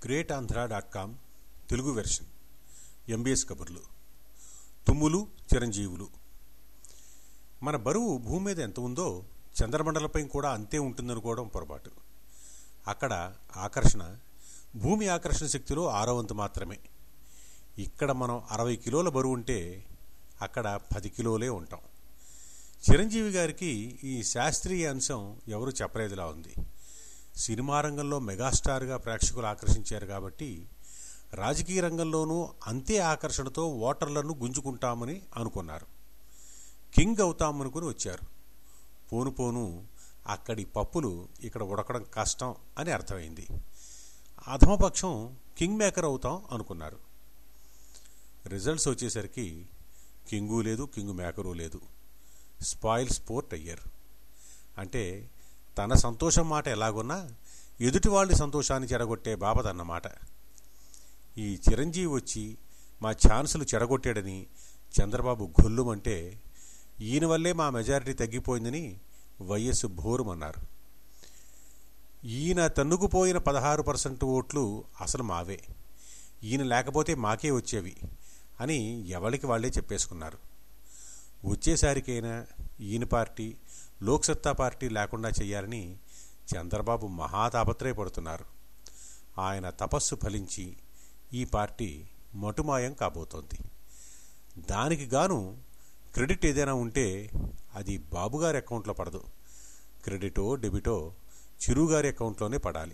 great Andhra dot com Telugu version MBS కబుర్లు తుమ్ములు చిరంజీవులు మన బరువు భూమి మీద ఎంత ఉందో చంద్రమండలంపై కూడా అంతే ఉంటుందనుకోవడం పొరపాటు అక్కడ ఆకర్షణ భూమి ఆకర్షణ శక్తిలో ఆరో వంతు మాత్రమే ఇక్కడ మనం అరవై కిలోల బరువు ఉంటే అక్కడ పది కిలోలే ఉంటాం చిరంజీవి గారికి ఈ శాస్త్రీయ అంశం ఎవరు చెప్పలేదులా ఉంది సినిమా రంగంలో మెగాస్టార్గా ప్రేక్షకులు ఆకర్షించారు కాబట్టి రాజకీయ రంగంలోనూ అంతే ఆకర్షణతో ఓటర్లను గుంజుకుంటామని అనుకున్నారు కింగ్ అవుతామనుకుని వచ్చారు పోను పోను అక్కడి పప్పులు ఇక్కడ ఉడకడం కష్టం అని అర్థమైంది అధమపక్షం కింగ్ మేకర్ అవుతాం అనుకున్నారు రిజల్ట్స్ వచ్చేసరికి కింగు లేదు కింగు మేకరు లేదు స్పాయిల్ స్పోర్ట్ అయ్యారు అంటే తన సంతోషం మాట ఎలాగున్నా ఎదుటి వాళ్ళ సంతోషాన్ని చెడగొట్టే బాపదన్నమాట ఈ చిరంజీవి వచ్చి మా ఛాన్సులు చెడగొట్టాడని చంద్రబాబు గొల్లుమంటే ఈయన వల్లే మా మెజారిటీ తగ్గిపోయిందని వైఎస్ భోరుమన్నారు ఈయన తన్నుకుపోయిన పదహారు పర్సెంట్ ఓట్లు అసలు మావే ఈయన లేకపోతే మాకే వచ్చేవి అని ఎవరికి వాళ్ళే చెప్పేసుకున్నారు వచ్చేసరికైనా ఈయన పార్టీ లోక్సత్తా పార్టీ లేకుండా చేయాలని చంద్రబాబు మహాతాపత్రయపడుతున్నారు ఆయన తపస్సు ఫలించి ఈ పార్టీ మటుమాయం కాబోతోంది దానికి గాను క్రెడిట్ ఏదైనా ఉంటే అది బాబుగారి అకౌంట్లో పడదు క్రెడిటో డెబిటో చిరుగారి అకౌంట్లోనే పడాలి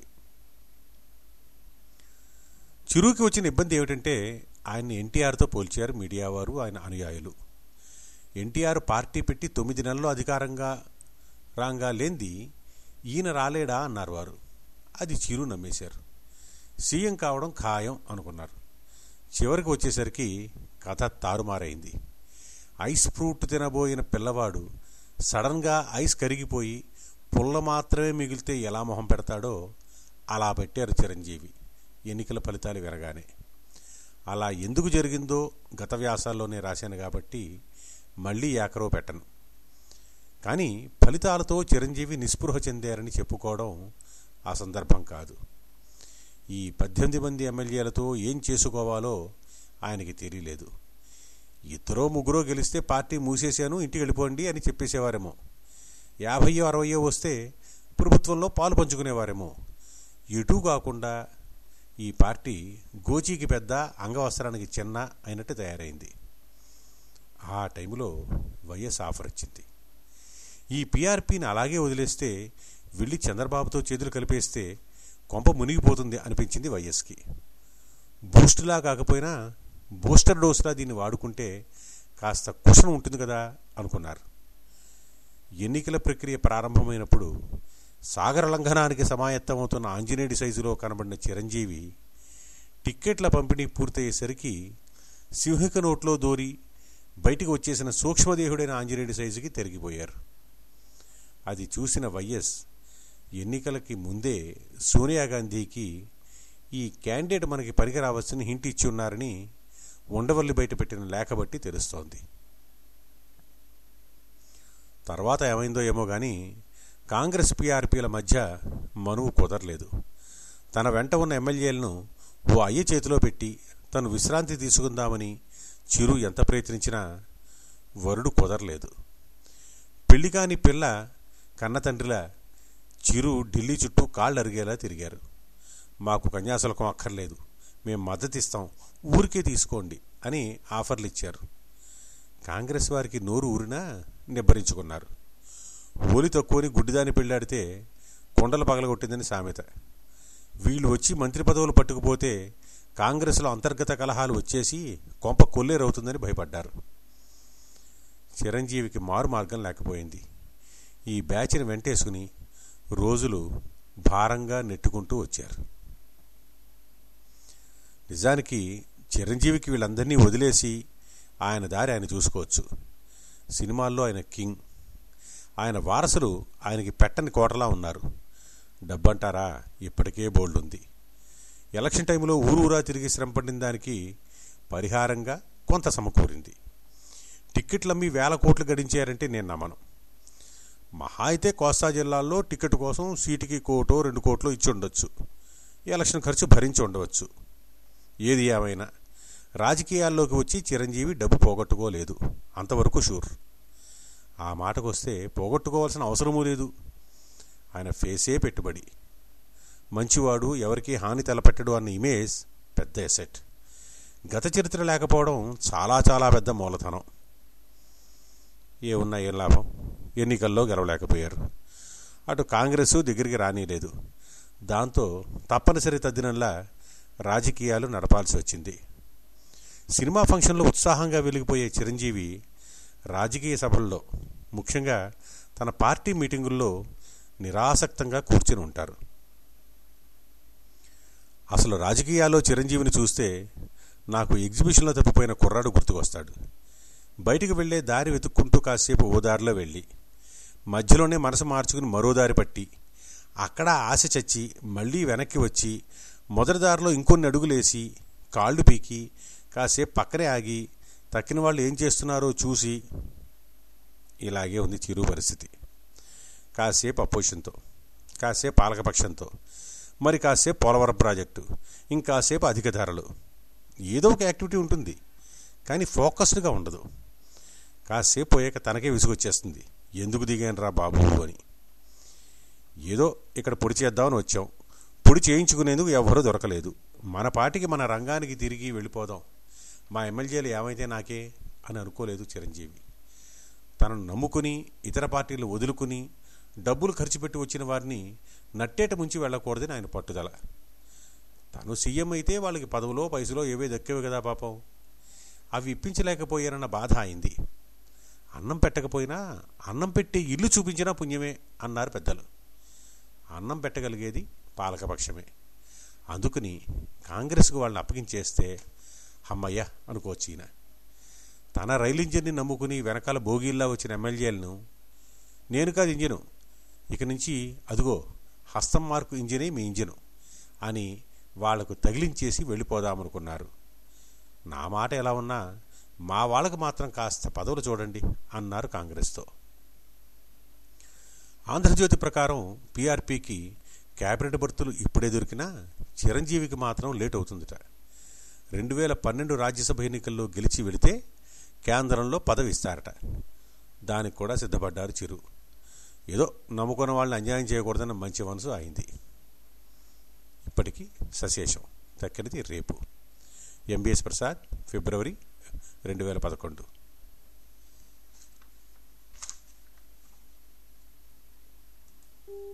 చిరుకి వచ్చిన ఇబ్బంది ఏమిటంటే ఆయన్ని ఎన్టీఆర్తో పోల్చారు మీడియా వారు ఆయన అనుయాయులు ఎన్టీఆర్ పార్టీ పెట్టి తొమ్మిది నెలల్లో అధికారంగా రాంగా లేంది ఈయన రాలేడా అన్నారు వారు అది చిరు నమ్మేశారు సీఎం కావడం ఖాయం అనుకున్నారు చివరికి వచ్చేసరికి కథ తారుమారైంది ఐస్ ఫ్రూట్ తినబోయిన పిల్లవాడు సడన్గా ఐస్ కరిగిపోయి పుల్ల మాత్రమే మిగిలితే ఎలా మొహం పెడతాడో అలా పెట్టారు చిరంజీవి ఎన్నికల ఫలితాలు వినగానే అలా ఎందుకు జరిగిందో గత వ్యాసాల్లోనే రాశాను కాబట్టి మళ్ళీ ఏకరో పెట్టను కానీ ఫలితాలతో చిరంజీవి నిస్పృహ చెందారని చెప్పుకోవడం ఆ సందర్భం కాదు ఈ పద్దెనిమిది మంది ఎమ్మెల్యేలతో ఏం చేసుకోవాలో ఆయనకి తెలియలేదు ఇద్దరో ముగ్గురో గెలిస్తే పార్టీ మూసేశాను ఇంటికి వెళ్ళిపోండి అని చెప్పేసేవారేమో యాభయ్యో అరవయో వస్తే ప్రభుత్వంలో పాలు పంచుకునేవారేమో ఎటూ కాకుండా ఈ పార్టీ గోచీకి పెద్ద అంగవస్త్రానికి చిన్న అయినట్టు తయారైంది ఆ టైంలో వైఎస్ ఆఫర్ వచ్చింది ఈ పీఆర్పీని అలాగే వదిలేస్తే వెళ్ళి చంద్రబాబుతో చేతులు కలిపేస్తే కొంప మునిగిపోతుంది అనిపించింది వైఎస్కి బూస్టులా కాకపోయినా బూస్టర్ డోస్లా దీన్ని వాడుకుంటే కాస్త కుషం ఉంటుంది కదా అనుకున్నారు ఎన్నికల ప్రక్రియ ప్రారంభమైనప్పుడు సాగర లంఘనానికి సమాయత్తమవుతున్న ఆంజనేయుడి సైజులో కనబడిన చిరంజీవి టిక్కెట్ల పంపిణీ పూర్తయ్యేసరికి సింహిక నోట్లో దోరి బయటికి వచ్చేసిన సూక్ష్మదేహుడైన ఆంజనేయుడి సైజుకి తిరిగిపోయారు అది చూసిన వైఎస్ ఎన్నికలకి ముందే సోనియా గాంధీకి ఈ క్యాండిడేట్ మనకి పనికి రావచ్చని హింట్ ఇచ్చి ఉన్నారని ఉండవల్లి బయట పెట్టిన లేఖ బట్టి తెలుస్తోంది తర్వాత ఏమైందో ఏమో కానీ కాంగ్రెస్ పీఆర్పీల మధ్య మనువు కుదరలేదు తన వెంట ఉన్న ఎమ్మెల్యేలను ఓ అయ్య చేతిలో పెట్టి తను విశ్రాంతి తీసుకుందామని చిరు ఎంత ప్రయత్నించినా వరుడు కుదరలేదు పెళ్లి కాని పిల్ల కన్న తండ్రిలా చిరు ఢిల్లీ చుట్టూ కాళ్ళు అరిగేలా తిరిగారు మాకు కన్యాశుల్కం అక్కర్లేదు మేము మద్దతు ఇస్తాం ఊరికే తీసుకోండి అని ఆఫర్లు ఇచ్చారు కాంగ్రెస్ వారికి నోరు ఊరినా నిబ్బరించుకున్నారు ఓలి తక్కువని గుడ్డిదాన్ని పెళ్ళాడితే కొండలు పగలగొట్టిందని సామెత వీళ్ళు వచ్చి మంత్రి పదవులు పట్టుకుపోతే కాంగ్రెస్లో అంతర్గత కలహాలు వచ్చేసి కొంప కొల్లేరవుతుందని భయపడ్డారు చిరంజీవికి మారు మార్గం లేకపోయింది ఈ బ్యాచ్ని వెంటేసుకుని రోజులు భారంగా నెట్టుకుంటూ వచ్చారు నిజానికి చిరంజీవికి వీళ్ళందరినీ వదిలేసి ఆయన దారి ఆయన చూసుకోవచ్చు సినిమాల్లో ఆయన కింగ్ ఆయన వారసులు ఆయనకి పెట్టని కోటలా ఉన్నారు డబ్బంటారా ఇప్పటికే బోల్డ్ ఉంది ఎలక్షన్ టైంలో ఊరూరా తిరిగి శ్రమ పడిన దానికి పరిహారంగా కొంత సమకూరింది టిక్కెట్లమ్మి వేల కోట్లు గడించారంటే నేను నమ్మను మహా అయితే కోస్తా జిల్లాల్లో టికెట్ కోసం సీటుకి కోటో రెండు కోట్లో ఇచ్చి ఉండొచ్చు ఎలక్షన్ ఖర్చు భరించి ఉండవచ్చు ఏది ఏమైనా రాజకీయాల్లోకి వచ్చి చిరంజీవి డబ్బు పోగొట్టుకోలేదు అంతవరకు షూర్ ఆ మాటకు వస్తే పోగొట్టుకోవాల్సిన అవసరమూ లేదు ఆయన ఫేసే పెట్టుబడి మంచివాడు ఎవరికీ హాని తలపెట్టడు అన్న ఇమేజ్ పెద్ద ఎసెట్ గత చరిత్ర లేకపోవడం చాలా చాలా పెద్ద మూలధనం ఏ ఉన్నా ఏం లాభం ఎన్నికల్లో గెలవలేకపోయారు అటు కాంగ్రెస్ దగ్గరికి రానిలేదు దాంతో తప్పనిసరి తద్దినంలా రాజకీయాలు నడపాల్సి వచ్చింది సినిమా ఫంక్షన్లో ఉత్సాహంగా వెలిగిపోయే చిరంజీవి రాజకీయ సభల్లో ముఖ్యంగా తన పార్టీ మీటింగుల్లో నిరాసక్తంగా కూర్చుని ఉంటారు అసలు రాజకీయాల్లో చిరంజీవిని చూస్తే నాకు ఎగ్జిబిషన్లో తప్పిపోయిన కుర్రాడు గుర్తుకొస్తాడు బయటికి వెళ్లే దారి వెతుక్కుంటూ కాసేపు ఓ దారిలో వెళ్ళి మధ్యలోనే మనసు మార్చుకుని మరో దారి పట్టి అక్కడ ఆశ చచ్చి మళ్ళీ వెనక్కి వచ్చి మొదటి దారిలో ఇంకొన్ని అడుగులేసి కాళ్ళు పీకి కాసేపు పక్కనే ఆగి తక్కిన వాళ్ళు ఏం చేస్తున్నారో చూసి ఇలాగే ఉంది చిరు పరిస్థితి కాసేపు అపోజిషన్తో కాసేపు పాలకపక్షంతో మరి కాసేపు పోలవరం ప్రాజెక్టు ఇంకాసేపు అధిక ధరలు ఏదో ఒక యాక్టివిటీ ఉంటుంది కానీ ఫోకస్డ్గా ఉండదు కాసేపు పోయాక తనకే విసుగొచ్చేస్తుంది ఎందుకు దిగాను రా బాబు అని ఏదో ఇక్కడ పొడి చేద్దామని వచ్చాం పొడి చేయించుకునేందుకు ఎవరూ దొరకలేదు మన పాటికి మన రంగానికి తిరిగి వెళ్ళిపోదాం మా ఎమ్మెల్యేలు ఏమైతే నాకే అని అనుకోలేదు చిరంజీవి తనను నమ్ముకుని ఇతర పార్టీలు వదులుకుని డబ్బులు ఖర్చు పెట్టి వచ్చిన వారిని నట్టేట ముంచి వెళ్ళకూడదని ఆయన పట్టుదల తను సీఎం అయితే వాళ్ళకి పదవులో పైసలో ఏవే దక్కేవి కదా పాపం అవి ఇప్పించలేకపోయారన్న బాధ అయింది అన్నం పెట్టకపోయినా అన్నం పెట్టే ఇల్లు చూపించినా పుణ్యమే అన్నారు పెద్దలు అన్నం పెట్టగలిగేది పాలకపక్షమే అందుకని కాంగ్రెస్కు వాళ్ళని అప్పగించేస్తే అమ్మయ్య అనుకోవచ్చు ఈయన తన రైలు ఇంజిన్ని నమ్ముకుని వెనకాల బోగీల్లా వచ్చిన ఎమ్మెల్యేలను నేను కాదు ఇంజిను ఇక నుంచి అదిగో హస్తం మార్కు ఇంజినే మీ ఇంజిను అని వాళ్లకు తగిలించేసి వెళ్ళిపోదామనుకున్నారు నా మాట ఎలా ఉన్నా మా వాళ్ళకు మాత్రం కాస్త పదవులు చూడండి అన్నారు కాంగ్రెస్తో ఆంధ్రజ్యోతి ప్రకారం పీఆర్పీకి క్యాబినెట్ బర్తులు ఇప్పుడే దొరికినా చిరంజీవికి మాత్రం లేట్ అవుతుందట రెండు వేల పన్నెండు రాజ్యసభ ఎన్నికల్లో గెలిచి వెళితే కేంద్రంలో పదవి ఇస్తారట దానికి కూడా సిద్ధపడ్డారు చిరు ఏదో నమ్ముకున్న వాళ్ళని అన్యాయం చేయకూడదన్న మంచి మనసు అయింది ఇప్పటికీ సశేషం తక్కినది రేపు ఎంబీఎస్ ప్రసాద్ ఫిబ్రవరి రెండు వేల పదకొండు